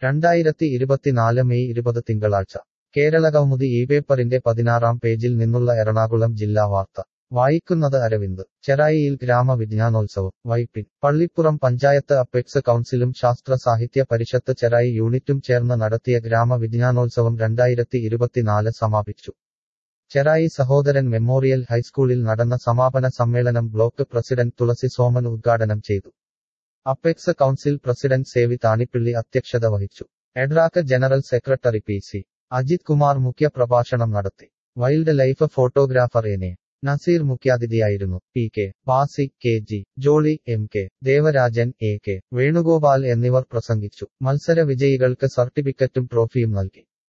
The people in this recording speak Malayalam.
രണ്ടായിരത്തി ഇരുപത്തിനാല് മെയ് ഇരുപത് തിങ്കളാഴ്ച കേരള കൗമുദി ഈ പേപ്പറിന്റെ പതിനാറാം പേജിൽ നിന്നുള്ള എറണാകുളം ജില്ലാ വാർത്ത വായിക്കുന്നത് അരവിന്ദ് ചെറായിയിൽ ഗ്രാമവിജ്ഞാനോത്സവം വൈപ്പിൻ പള്ളിപ്പുറം പഞ്ചായത്ത് അപ്പെക്സ് കൗൺസിലും ശാസ്ത്ര സാഹിത്യ പരിഷത്ത് ചെറായി യൂണിറ്റും ചേർന്ന് നടത്തിയ ഗ്രാമവിജ്ഞാനോത്സവം രണ്ടായിരത്തി ഇരുപത്തിനാല് സമാപിച്ചു ചെറായി സഹോദരൻ മെമ്മോറിയൽ ഹൈസ്കൂളിൽ നടന്ന സമാപന സമ്മേളനം ബ്ലോക്ക് പ്രസിഡന്റ് തുളസി സോമൻ ഉദ്ഘാടനം ചെയ്തു apex council president Sevi Thanippilly അധ്യക്ഷത വഹിച്ചു EDRAC general secretary P C Ajith Kumar മുഖ്യ പ്രഭാഷണം നടത്തി wild life photographer N A Naseer മുഖ്യാതിഥിയായിരുന്നു P K Basi K G Joly M K Devarajan A K Venugopal എന്നിവർ പ്രസംഗിച്ചു മത്സര വിജയികൾക്ക് സർട്ടിഫിക്കറ്റും ട്രോഫിയും നൽകി